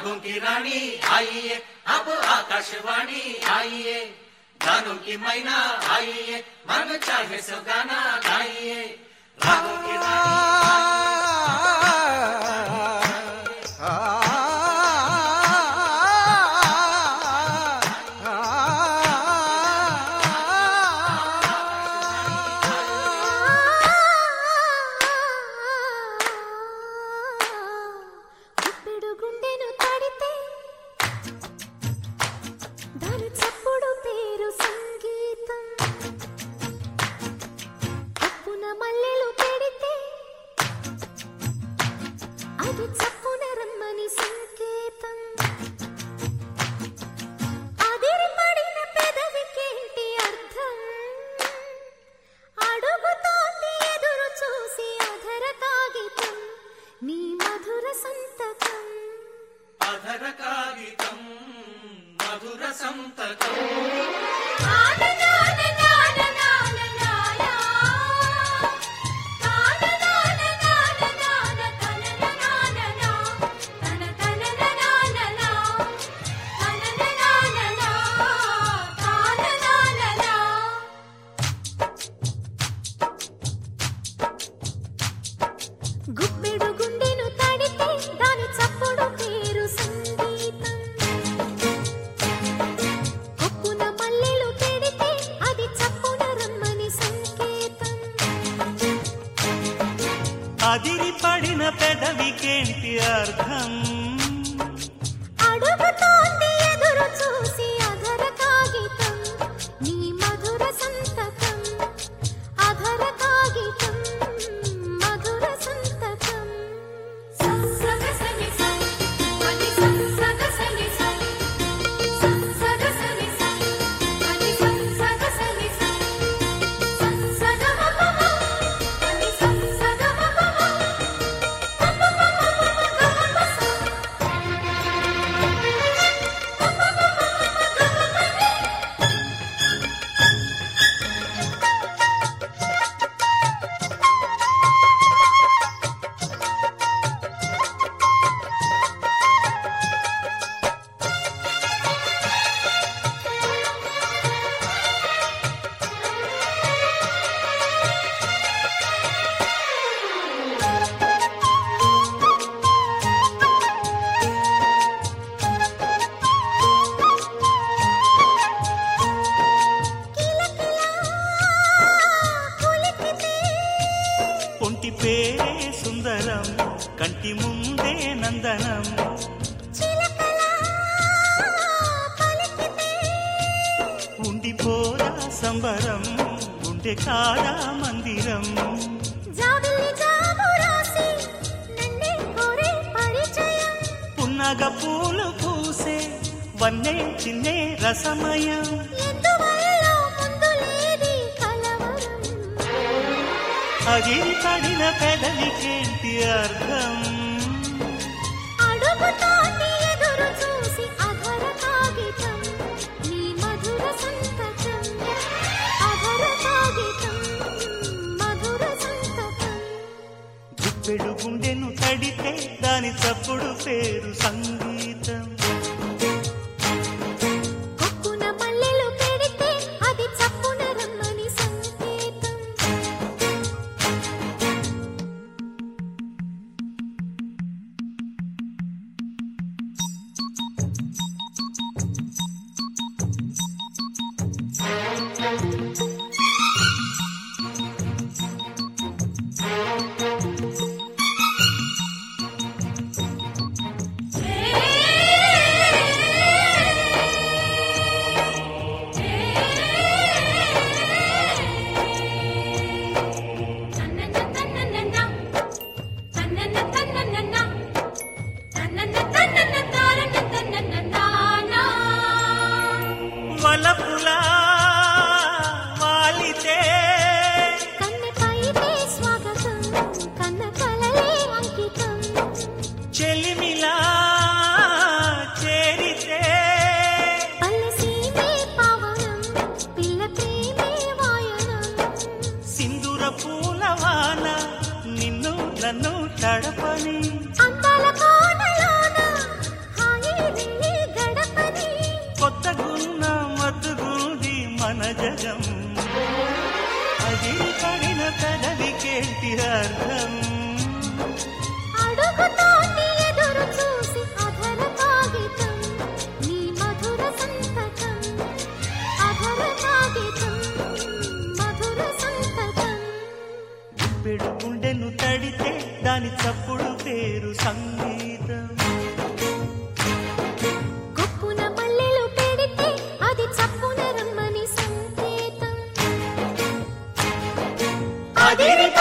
रागों की रानी आइए अब आकाशवाणी आइए गानों की मैना आइए मन चाहे सो गाना गाइए रागों की रानी గుప్పెడు గుండెను తడితే దాని చప్పుడు పేరు సంగీతం కప్పున మల్లెలు పెడితే అది చప్పున రమ్మని సంకేతం అదిరి పడిన పెదవికేంటి అర్థం అడుగుతోంది ఎదురు చూసి అధర కాగితం నీ మధుర సంతకం అధర కాగితం మధుర సంతకం గుప్పెడు గుండెను తడితే దాని చప్పుడు పేరు సంగీతం కొప్పున మల్లెలు పెడితే అది చప్పున రమ్మని సంకేతం అదిరి పడిన పెదవికేంటి అర్థం అడుగుతోంది ఎదురు చూసి అధర కాగితం నీ మధుర సంతకం అధర కాగితం మధుర సంతకం సగసని సై అది సగసని సై సగసని సై అది సగసని సై సగమపమ అది సగమపమ ఒంటి పేరే సుందరం కంటి ముందే నందనం ఉండిపోరా సంబరం గుండె కాడా మందిరం జాబిల్లి జాబు రాసి నన్నే కోరే పరిచయం పున్నగ పూలు పూసే వన్నే చిన్నే రసమయం ఎందువల్ల ముందు లేది కలవరం అదిరి పడిన పెదవికేంటి అర్థం అడుగుతోంది ఎదురు చూసి అధర కాగితం నీ మధుర సంతకం అధర కాగితం మధుర సంతకం గుప్పెడు గుండెను తడితే దాని చప్పుడు పేరు సంగీతం కొప్పున మల్లెలు పెడితే అది చప్పున రమ్మని సంకేతం వలపులా వాలితే కన్నెపైతే స్వాగతం కన్న కలలే అంకితం చెలిమిలా చేరితే పల్లె సీమే పావనం పిల్ల ప్రేమే వాయనం సింధూర పూలవాన నిన్ను నన్ను తడపని అందాల కోనలోన హాయి కదలికేంటి అర్థం అడుగుతోంది ఎదురు చూసి అధర కాగితం నీ మధుర సంతకం అధర కాగితం మధుర సంతకం గుప్పెడు గుండెను తడితే దాని చప్పుడు పేరు సంగీతం కొప్పున మల్లెలు పెడితే అది చప్పున రమ్మని సంకేతం అదిరి